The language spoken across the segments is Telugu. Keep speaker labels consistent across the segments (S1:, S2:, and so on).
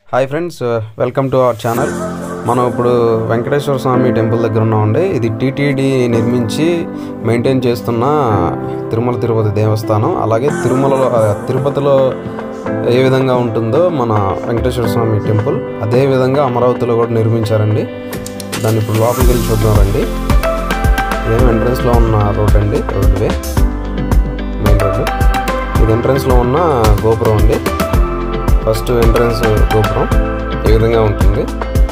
S1: hi friends welcome to our channel మనం ఇప్పుడు వెంకటేశ్వర స్వామి టెంపుల్ దగ్గర ఉన్నామండి ఇది టీటీడీ నిర్మించి మెయింటైన్ చేస్తున్న తిరుమల తిరుపతి దేవస్థానం అలాగే తిరుమలలో ఆ, తిరుపతిలో ఏ విధంగా ఉంటుందో మన వెంకటేశ్వర స్వామి టెంపుల్ అదే విధంగా అమరావతిలో కూడా నిర్మించారండి దాన్ని ఇప్పుడు లోపలికి వెళ్ళి చూద్దామండి ఇదేమో ఎంట్రన్స్లో ఉన్న రోడ్ అండి రోడ్ వే మెయిన్ రోడ్డు ఇది ఎంట్రన్స్లో ఉన్న గోపురం అండి ఫస్ట్ ఎంట్రన్స్ గోపురం ఈ విధంగా ఉంటుంది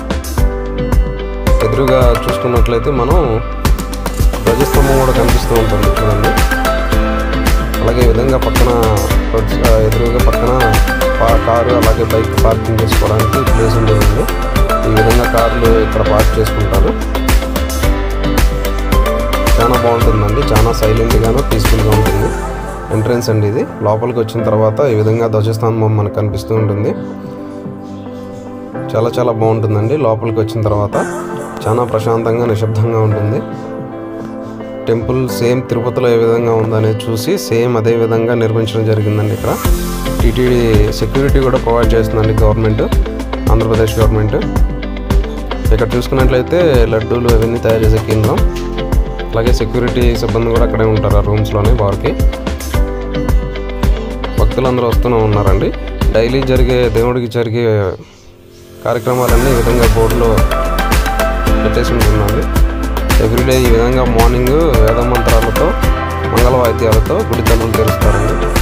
S1: ఎదురుగా చూసుకున్నట్లయితే మనం ధ్వజస్తంభం కూడా కనిపిస్తూ ఉంటుంది చూడండి అలాగే ఈ విధంగా పక్కన రోడ్ స- ఎదురుగా పక్కన పా- కారు అలాగే బైక్ పార్కింగ్ చేసుకోవడానికి ప్లేస్ ఉండేదండి ఈ విధంగా కార్లు ఇక్కడ పార్క్ చేసుకుంటారు చాలా బాగుంటుందండి చాలా సైలెంట్గాను పీస్ఫుల్గా ఉంటుంది ఎంట్రన్స్ అండి ఇది లోపలికి వచ్చిన తర్వాత ఈ విధంగా ధ్వజస్తంభం మనకు కనిపిస్తూ ఉంటుంది చాలా చాలా బాగుంటుందండి లోపలికి వచ్చిన తర్వాత చాలా ప్రశాంతంగా నిశ్శబ్దంగా ఉంటుంది టెంపుల్ సేమ్ తిరుపతిలో ఏ విధంగా ఉందనేది చూసి సేమ్ అదే విధంగా నిర్మించడం జరిగిందండి ఇక్కడ టీటీడీ సెక్యూరిటీ కూడా ప్రొవైడ్ చేస్తుందండి గవర్నమెంట్ ఆంధ్రప్రదేశ్ గవర్నమెంట్ ఇక్కడ చూసుకున్నట్లయితే లడ్డూలు అవన్నీ తయారు చేసే కేంద్రం అలాగే సెక్యూరిటీ సిబ్బంది కూడా అక్కడే ఉంటారు ఆ రూమ్స్లోనే వారికి భక్తులందరూ వస్తూనే ఉన్నారండి డైలీ జరిగే దేవుడికి జరిగే కార్యక్రమాలన్నీ ఈ విధంగా బోర్డులో పెట్టేసి ఉంటుందండి ఎవ్రీడే ఈ విధంగా మార్నింగ్ వేద మంత్రాలతో మంగళ వాయిద్యాలతో గుడి తలుపులు తెరుస్తారండి